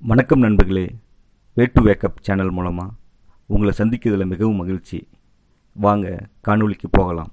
வணக்கம் நண்பர்களே way to wake up channel மூலமாக உங்களை சந்திக்கிறதுல மிகவும் மகிழ்ச்சி வாங்க காணொளிக்கு போகலாம்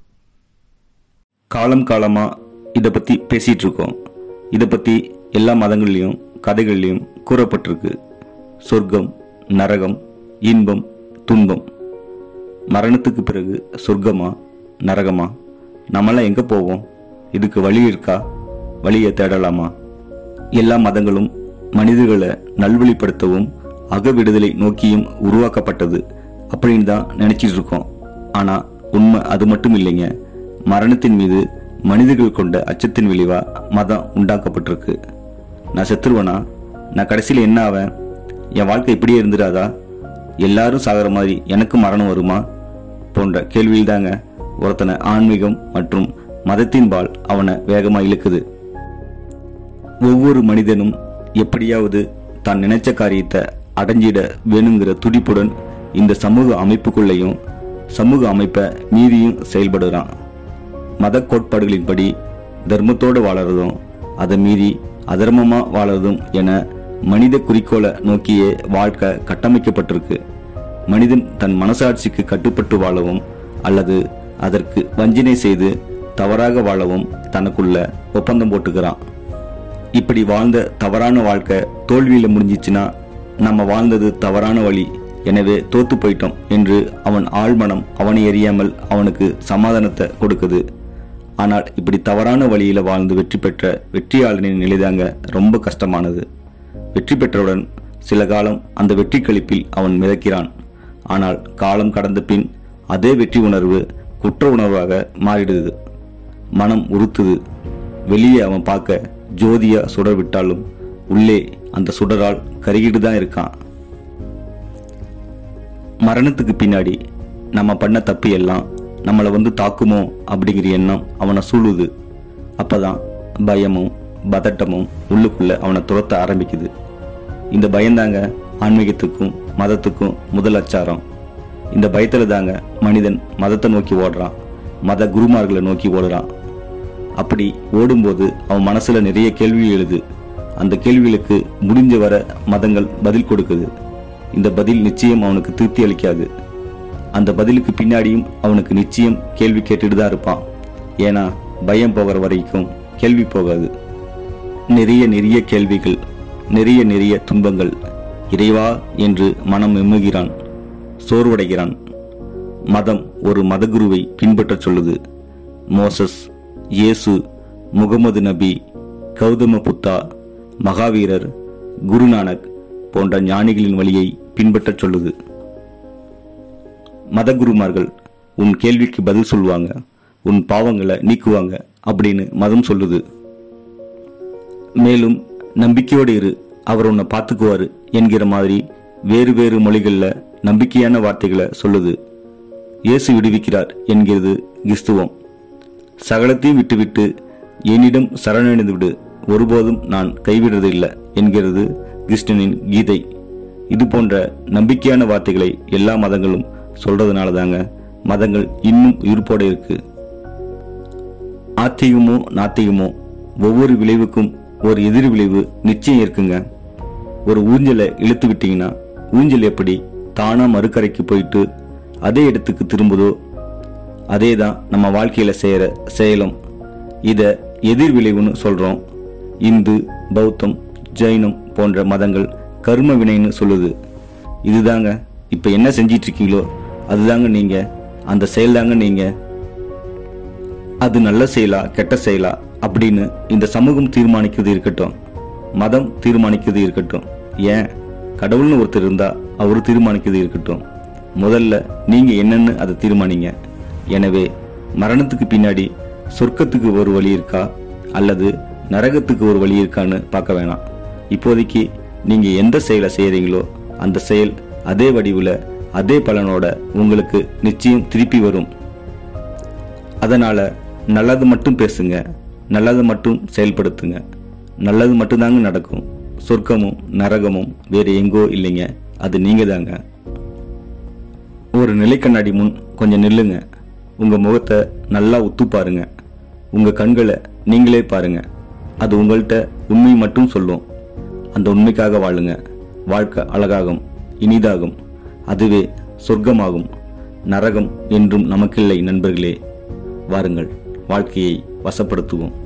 காலம் காலமாக இதை பற்றி பேசிகிட்டு இருக்கோம் இதை பற்றி எல்லா மதங்கள்லேயும் கதைகள்லையும் கூறப்பட்டிருக்கு சொர்க்கம் நரகம் இன்பம் துன்பம் மரணத்துக்கு பிறகு சொர்க்கமா நரகமா நம்மளாம் எங்கே போவோம் இதுக்கு வழி இருக்கா வழியை தேடலாமா எல்லா மதங்களும் மனிதர்களை நல்வழிப்படுத்தவும் அக விடுதலை நோக்கியும் உருவாக்கப்பட்டது அப்படின்னு தான் நினைச்சிட்டு இருக்கோம் ஆனா உண்மை அது மட்டும் இல்லைங்க மரணத்தின் மீது மனிதர்கள் கொண்ட அச்சத்தின் விளைவா மதம் உண்டாக்கப்பட்டிருக்கு நான் செத்துருவேனா நான் கடைசியில் என்ன ஆவேன் என் வாழ்க்கை இப்படியே இருந்துடாதா எல்லாரும் சாகிற மாதிரி எனக்கு மரணம் வருமா போன்ற கேள்வியில் தாங்க ஒருத்தனை ஆன்மீகம் மற்றும் மதத்தின்பால் அவனை வேகமா இழுக்குது ஒவ்வொரு மனிதனும் எப்படியாவது தான் நினைச்ச காரியத்தை அடைஞ்சிட வேணுங்கிற துடிப்புடன் இந்த சமூக அமைப்புக்குள்ளேயும் சமூக அமைப்பை மீறியும் செயல்படுறான் மத கோட்பாடுகளின்படி தர்மத்தோடு வாழறதும் அதை மீறி அதர்மமா வாழறதும் என மனித குறிக்கோளை நோக்கியே வாழ்க்கை கட்டமைக்கப்பட்டிருக்கு மனிதன் தன் மனசாட்சிக்கு கட்டுப்பட்டு வாழவும் அல்லது அதற்கு வஞ்சினை செய்து தவறாக வாழவும் தனக்குள்ள ஒப்பந்தம் போட்டுக்கிறான் இப்படி வாழ்ந்த தவறான வாழ்க்கை தோல்வியில முடிஞ்சிச்சுன்னா நம்ம வாழ்ந்தது தவறான வழி எனவே தோத்து போயிட்டோம் என்று அவன் ஆழ்மனம் அவனை எறியாமல் அவனுக்கு சமாதானத்தை கொடுக்குது ஆனால் இப்படி தவறான வழியில வாழ்ந்து வெற்றி பெற்ற வெற்றியாளனின் நிலைதாங்க ரொம்ப கஷ்டமானது வெற்றி பெற்றவுடன் சில காலம் அந்த வெற்றி கழிப்பில் அவன் மிதக்கிறான் ஆனால் காலம் கடந்த பின் அதே வெற்றி உணர்வு குற்ற உணர்வாக மாறிடுது மனம் உறுத்துது வெளியே அவன் பார்க்க ஜோதியா சுடர் விட்டாலும் உள்ளே அந்த சுடரால் கருகிட்டு தான் இருக்கான் மரணத்துக்கு பின்னாடி நம்ம பண்ண தப்பு எல்லாம் நம்மளை வந்து தாக்குமோ அப்படிங்கிற எண்ணம் அவனை சூழுது அப்பதான் பயமும் பதட்டமும் உள்ளுக்குள்ள அவனை துரத்த ஆரம்பிக்குது இந்த பயந்தாங்க ஆன்மீகத்துக்கும் மதத்துக்கும் முதல் அச்சாரம் இந்த பயத்துல தாங்க மனிதன் மதத்தை நோக்கி ஓடுறான் மத குருமார்களை நோக்கி ஓடுறான் அப்படி ஓடும்போது அவன் மனசுல நிறைய கேள்வி எழுது அந்த கேள்விகளுக்கு முடிஞ்ச வர மதங்கள் பதில் கொடுக்குது இந்த பதில் நிச்சயம் அவனுக்கு திருப்தி அளிக்காது அந்த பதிலுக்கு பின்னாடியும் அவனுக்கு நிச்சயம் கேள்வி கேட்டுட்டு தான் இருப்பான் ஏன்னா பயம் போகிற வரைக்கும் கேள்வி போகாது நிறைய நிறைய கேள்விகள் நிறைய நிறைய துன்பங்கள் இறைவா என்று மனம் எம்முகிறான் சோர்வடைகிறான் மதம் ஒரு மதகுருவை பின்பற்றச் சொல்லுது மோசஸ் இயேசு முகமது நபி கௌதம புத்தா மகாவீரர் குருநானக் போன்ற ஞானிகளின் வழியை பின்பற்றச் சொல்லுது மதகுருமார்கள் உன் கேள்விக்கு பதில் சொல்லுவாங்க உன் பாவங்களை நீக்குவாங்க அப்படின்னு மதம் சொல்லுது மேலும் நம்பிக்கையோடு இரு அவர் உன்னை பார்த்துக்குவாரு என்கிற மாதிரி வேறு வேறு மொழிகளில் நம்பிக்கையான வார்த்தைகளை சொல்லுது இயேசு விடுவிக்கிறார் என்கிறது கிறிஸ்துவம் சகலத்தையும் விட்டுவிட்டு என்னிடம் சரணடைந்து விடு ஒருபோதும் நான் கைவிடுறதில்லை என்கிறது கிருஷ்ணனின் கீதை இது போன்ற நம்பிக்கையான வார்த்தைகளை எல்லா மதங்களும் சொல்றதுனால தாங்க மதங்கள் இன்னும் உயிர்ப்போட இருக்கு ஆத்திகமோ நாத்திகமோ ஒவ்வொரு விளைவுக்கும் ஒரு எதிர் விளைவு நிச்சயம் இருக்குங்க ஒரு ஊஞ்சலை இழுத்து விட்டீங்கன்னா ஊஞ்சல் எப்படி தானா மறுக்கரைக்கு போயிட்டு அதே இடத்துக்கு திரும்புதோ அதே தான் நம்ம வாழ்க்கையில செய்யற செயலும் இத எதிர் விளைவுன்னு சொல்றோம் இந்து பௌத்தம் ஜெயினம் போன்ற மதங்கள் கர்ம வினைன்னு சொல்லுது இதுதாங்க இப்ப என்ன செஞ்சிட்டு இருக்கீங்களோ அதுதாங்க நீங்க அந்த செயல் தாங்க நீங்க அது நல்ல செயலா கெட்ட செயலா அப்படின்னு இந்த சமூகம் தீர்மானிக்கிறது இருக்கட்டும் மதம் தீர்மானிக்கிறது இருக்கட்டும் ஏன் கடவுள்னு ஒருத்தர் இருந்தா அவரு தீர்மானிக்கிறது இருக்கட்டும் முதல்ல நீங்க என்னன்னு அதை தீர்மானிங்க எனவே மரணத்துக்கு பின்னாடி சொர்க்கத்துக்கு ஒரு வழி இருக்கா அல்லது நரகத்துக்கு ஒரு வழி இருக்கான்னு பார்க்க வேணாம் இப்போதைக்கு நீங்க எந்த செயலை செய்யறீங்களோ அந்த செயல் அதே வடிவுல அதே பலனோட உங்களுக்கு நிச்சயம் திருப்பி வரும் அதனால நல்லது மட்டும் பேசுங்க நல்லது மட்டும் செயல்படுத்துங்க நல்லது மட்டும்தாங்க நடக்கும் சொர்க்கமும் நரகமும் வேறு எங்கோ இல்லைங்க அது நீங்க தாங்க ஒரு நிலைக்கண்ணாடி முன் கொஞ்சம் நில்லுங்க உங்க முகத்தை நல்லா உத்து பாருங்க உங்க கண்களை நீங்களே பாருங்க அது உங்கள்கிட்ட உண்மை மட்டும் சொல்லும் அந்த உண்மைக்காக வாழுங்க வாழ்க்கை அழகாகும் இனிதாகும் அதுவே சொர்க்கமாகும் நரகம் என்றும் நமக்கில்லை நண்பர்களே வாருங்கள் வாழ்க்கையை வசப்படுத்துவோம்